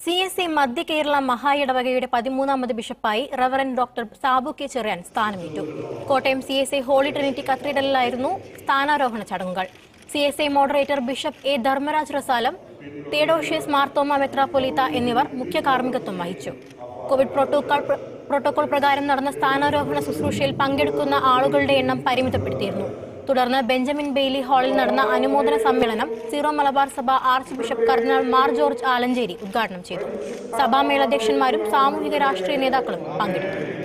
C S I മധ്യ കേരള മഹാ ഇടവകയുടെ പതിമൂന്നാമത് ബിഷപ്പായി reverend doctor Sabu K Cherian സ്ഥാനമേറ്റു Kottayam C S I holy trinity കത്തീഡ്രലിലായിരുന്നു സ്ഥാനാരോഹണ ചടങ്ങുകൾ C S I moderator bishop A Dharmaraj Rasalam Theodosius Marthoma മെത്രാപ്പൊലീത്ത എന്നിവർ മുഖ്യ കാർമ്മികത്വം വഹിച്ചു കോവിഡ് പ്രോട്ടോകോൾ പ്ര- പ്രോട്ടോകോൾ പ്രകാരം നടന്ന സ്ഥാനാരോഹണ ശുശ്രൂഷയിൽ പങ്കെടുക്കുന്ന ആളുകളുടെ എണ്ണം പരിമിതപ്പെടുത്തിയിരുന്നു തുടർന്ന് ബെഞ്ചമിൻ ബെയ്ലി ഹാളിൽ നടന്ന അനുമോദന സമ്മേളനം സീറോ മലബാർ സഭ ആർച്ച് ബിഷപ്പ് കർദിനാൾ മാർ ജോർജ് ആലഞ്ചേരി ഉദ്ഘാടനം ചെയ്തു സഭാ മേലധ്യക്ഷന്മാരും സാമൂഹിക രാഷ്ട്രീയ നേതാക്കളും പങ്കെടുത്തു